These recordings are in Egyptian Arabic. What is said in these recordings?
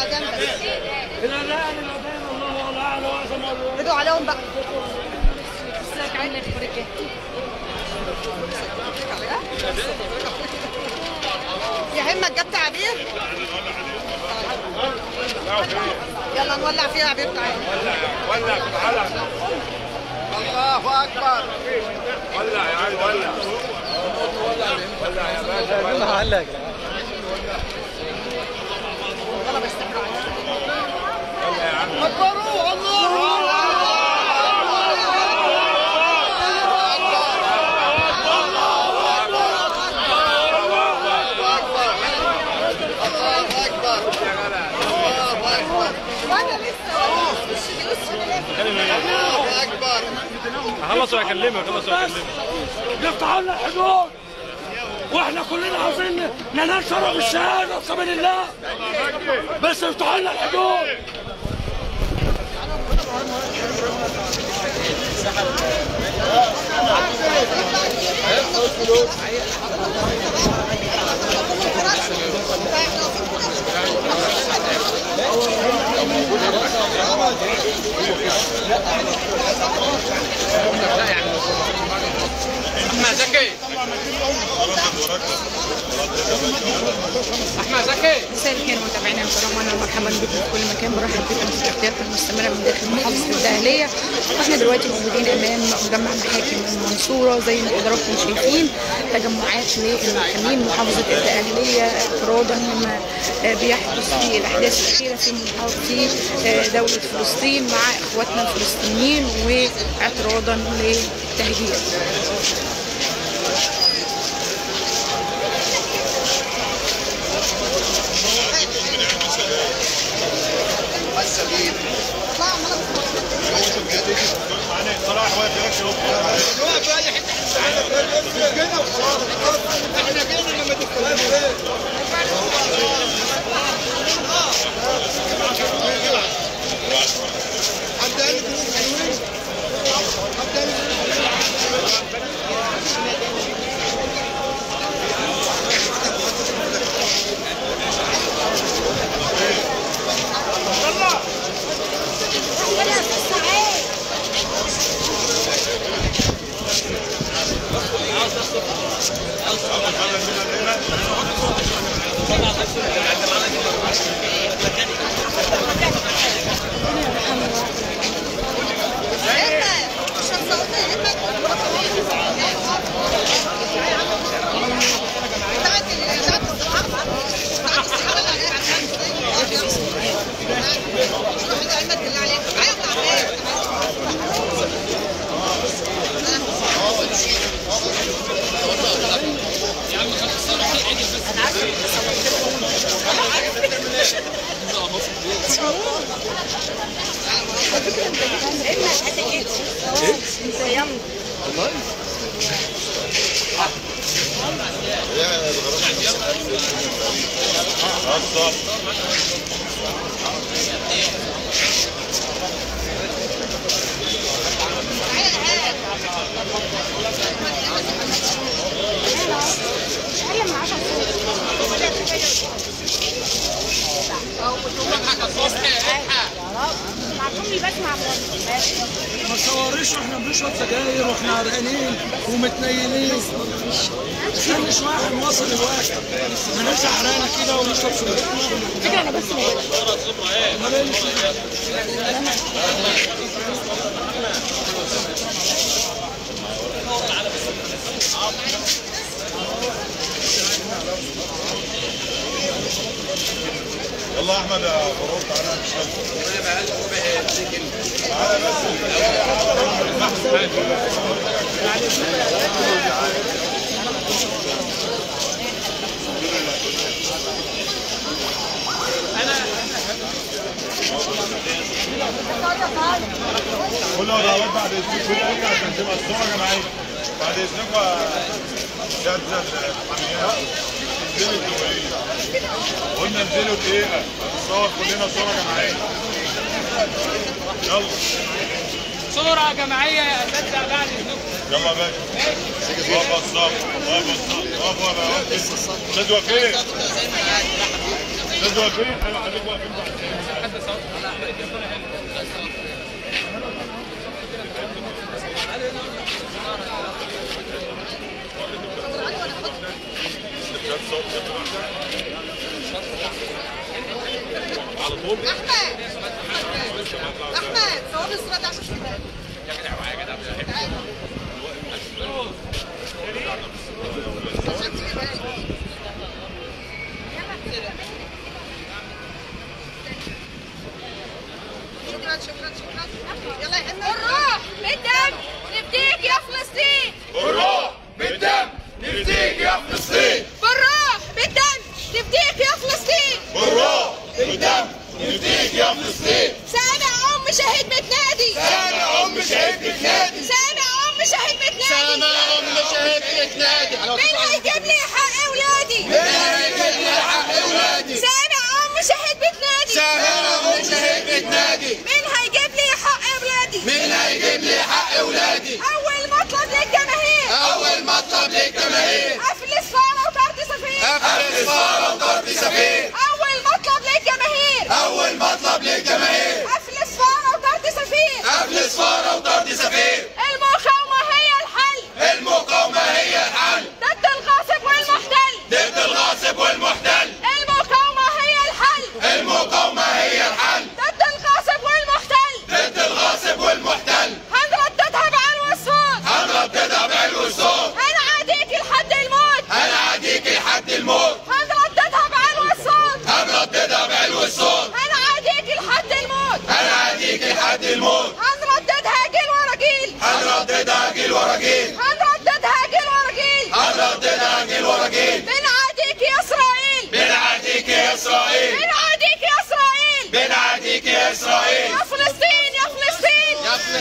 الاذان بس الاذان الاذان الله اعلى واعظم ادعوا عليهم بقى ازيك عامل ايه اخبارك ايه؟ يا همة جبت عبير يلا نولع فيها عبير تعالى ولع تعالى الله اكبر ولع يا عم ولع ولع يا باشا ولع يلا بستحرى ولع يا عم كبروا الله وانا لسه خلص واكلمك خلص واكلمك يفتحوا لنا الحدود واحنا كلنا عاوزين ننال شرف الشهاده في سبيل الله بس يفتحوا لنا الحدود احمد زكي احمد زكي مساء الخير متابعينا الكرام وانا مرحبا بكم في كل مكان برحب بكم في الاحتياط المستمره من داخل محافظه الدهليه واحنا دلوقتي موجودين امام مجمع محاكم المنصوره زي ما حضراتكم شايفين تجمعات للمحامين محافظه الدهليه اعتراضا لما آه، بيحدث في الاحداث الاخيره في محافظه في آه، دوله فلسطين مع اخواتنا الفلسطينيين واعتراضا للتهجير صلاح واقف يركب ما تصوريش واحنا بنشرب سجاير واحنا عرقانين ومتنيلين استنى شويه هنوصل الواقع ما نمشي حرانه كده ونشرب سجاير فكره انا بس امال ايه اللي فيه؟ يلا احمد يا فاروق تعالى نشتغل كل الدعوات بعد اذنكم كل حاجه عشان تبقى الصوره جماعيه بعد اذنكم يا اساتذه الحاميات انزلوا الدوليه قلنا انزلوا دقيقه نصور كلنا صوره جماعيه يلا صورة جماعية يا أساتذة بعد إذنكم يلا يا باشا بابا الصف بابا الصف بابا انا واقف استاذ وفيق استاذ انتوا واقفين ايوه خليكم واقفين بعد على طول احمد احمد صور الصوره دي عشان تبان. عشان تبان. شكرا شكرا شكرا يلا يا حمد الروح بالدم نفديك يا فلسطين بالروح بالدم نفديك يا فلسطين بالروح بالدم نفديك يا فلسطين بالروح بالدم نفديك يا فلسطين سامع ام شهيد بتنادي سامع ام شهيد بتنادي سامع ام شهيد بتنادي سامع ام شهيد بتنادي مين هيجيب لي حق اولادي سامع ام شهيد بتنادي سامع ام شهيد بتنادي مين هيجيب لي حق اولادي مين هيجيب لي حق اولادي اول مطلب للجماهير اول مطلب للجماهير قفل سفاره وطرد سفير قفل صفارة وضرب سفير اول مطلب للجماهير اول مطلب للجماهير قفل سفاره وطرد سفير قفل صفارة وضرب سفير المقاومه هي الحل المقاومة هي الحل ضد الغاصب والمحتل ضد الغاصب والمحتل المقاومه هي الحل المقاومة هي الحل ضد الغاصب والمحتل ضد الغاصب والمحتل هنرددها بعلو الصوت هنرددها بعلو الصوت هنعاديك لحد الموت هنعاديك لحد الموت هنرددها بعلو الصوت هنرددها بعلو الصوت هنعاديك لحد الموت هنعاديك لحد الموت هنرددها جيل ورا جيل هنرددها جيل ورا جيل هنرددها جيل ورا جيل هنرددها جيل ورا جيل بنعاديك يا اسرائيل بنعاديك يا اسرائيل بنعاديك يا اسرائيل بنعاديك يا اسرائيل يا فلسطين يا فلسطين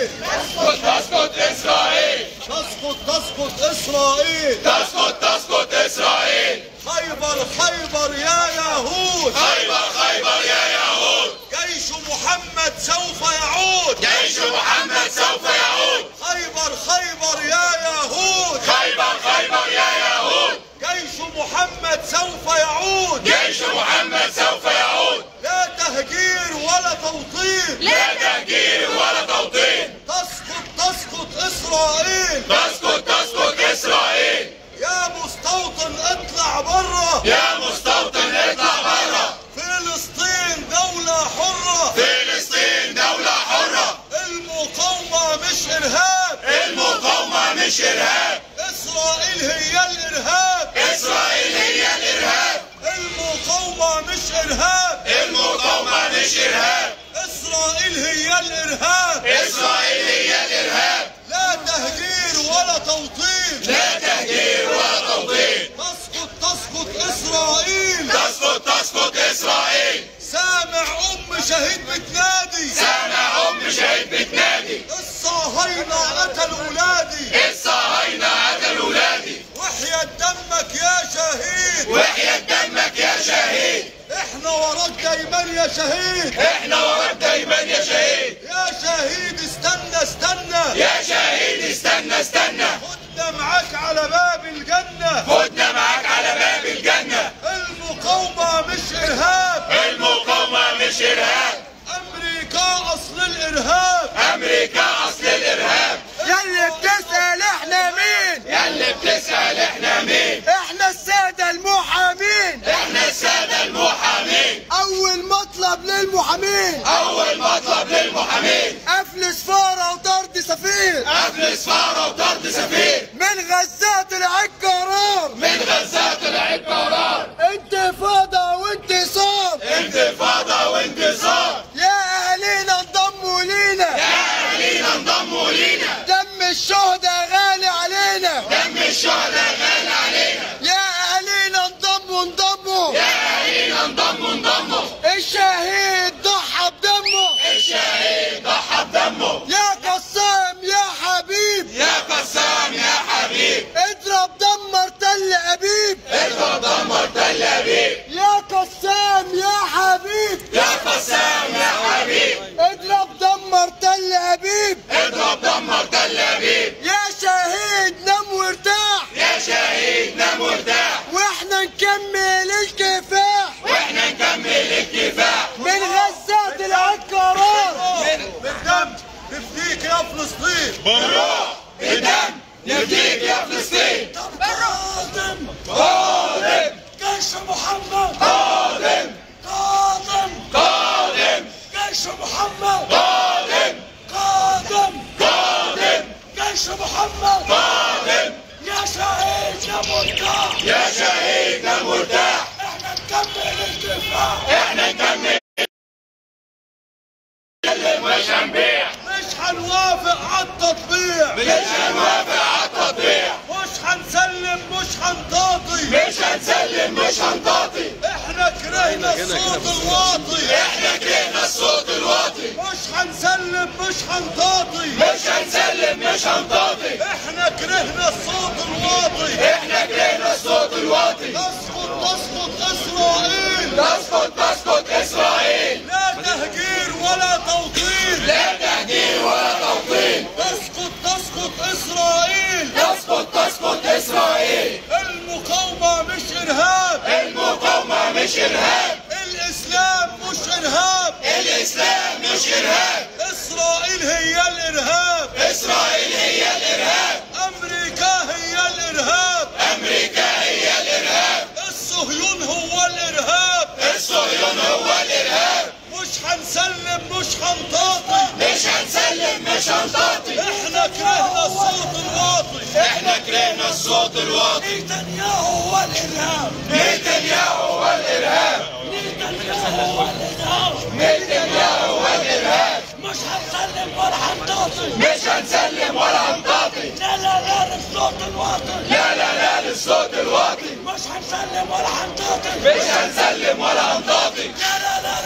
تسقط تسقط اسرائيل تسقط تسقط اسرائيل تسقط تسقط اسرائيل خيبر خيبر يا يهود خيبر خيبر يا يهود جيش محمد سوف يعود جيش محمد سوف يعود خيبر خيبر يا يهود خيبر خيبر يا يهود جيش محمد سوف يعود جيش محمد سوف يعود لا تهجير ولا توطين لا تهجير ولا توطين تسقط تسقط اسرائيل تسقط تسقط اسرائيل يا مستوطن اطلع برا يا مستوطن اطلع برا فلسطين دولة حرة فلسطين دولة حرة المقاومة مش إرهاب المقاومة مش إرهاب إسرائيل هي الإرهاب إسرائيل هي الإرهاب المقاومة مش إرهاب المقاومة مش إرهاب إسرائيل هي الإرهاب إسرائيل هي الإرهاب لا تهجير ولا توطين لا تهجير ولا توطين تسقط تسقط إسرائيل تسقط تسقط إسرائيل سامع أم شهيد بتنادي سامع أم شهيد بتنادي الصهاينة قتلوا ولادي الصهاينة قتلوا ولادي وحياة دمك يا شهيد وحياة دمك يا شهيد احنا وراك دايما يا شهيد احنا وراك دايما يا شهيد يا شهيد استنى استنى يا شهيد استنى استنى خدنا معاك على باب الجنة خدنا معاك على باب الجنة المقاومة مش إرهاب المقاومة مش إرهاب أمريكا أصل الإرهاب أمريكا أصل الإرهاب يلي بتسأل احنا مين ياللي بتسأل احنا مين احنا السادة المحامين احنا السادة المحامين أول مطلب للمحامين أول مطلب للمحامين قفل سفارة وطرد سفير قفل سفارة وطرد سفير من غزة طلع القرار من غزة طلع القرار انتفاضة وانتصار انتفاضة وانتصار يا أهالينا انضموا لينا يا أهالينا انضموا لينا دم الشهداء غالي علينا دم الشهداء غالي علينا يا أهالينا انضموا انضموا يا أهالينا انضموا انضموا الشهيد ضحى بدمه الشهيد ضحى بدمه يا قسام يا حبيب يا قسام يا حبيب اضرب دمر تل أبيب اضرب دمر تل أبيب يا قسام يا حبيب يا قسام يا حبيب اضرب دمر تل أبيب اضرب دمر تل أبيب يا شهيد نم وارتاح يا شهيد الصوت الواطي احنا كرهنا الصوت الواطي مش هنسلم مش هنطاطي مش هنسلم مش هنطاطي احنا كرهنا الصوت الواطي احنا كرهنا الصوت الواطي تسقط تسقط اسرائيل تسقط تسقط اسرائيل لا تهجير ولا توطين لا تهجير ولا توطين تسقط تسقط اسرائيل تسقط تسقط اسرائيل المقاومة مش ارهاب المقاومة مش ارهاب الاسلام مش ارهاب الاسلام مش ارهاب اسرائيل هي الارهاب اسرائيل هي الارهاب امريكا هي الارهاب امريكا هي الارهاب الصهيون هو الارهاب الصهيون هو الارهاب مش هنسلم مش هنطاطي مش هنسلم مش هنطاطي احنا كرهنا الصوت الواطي احنا كرهنا الصوت الواطي نتنياهو هو الارهاب نتنياهو هو الارهاب نتنياهو هو الارهاب نتنياهو هو الارهاب مش هنسلم ولا هنطاطي مش هنسلم ولا هنطاطي لا لا لا للصوت الواطي لا لا لا للصوت الواطي مش هنسلم ولا هنطاطي مش هنسلم ولا هنطاطي لا لا لا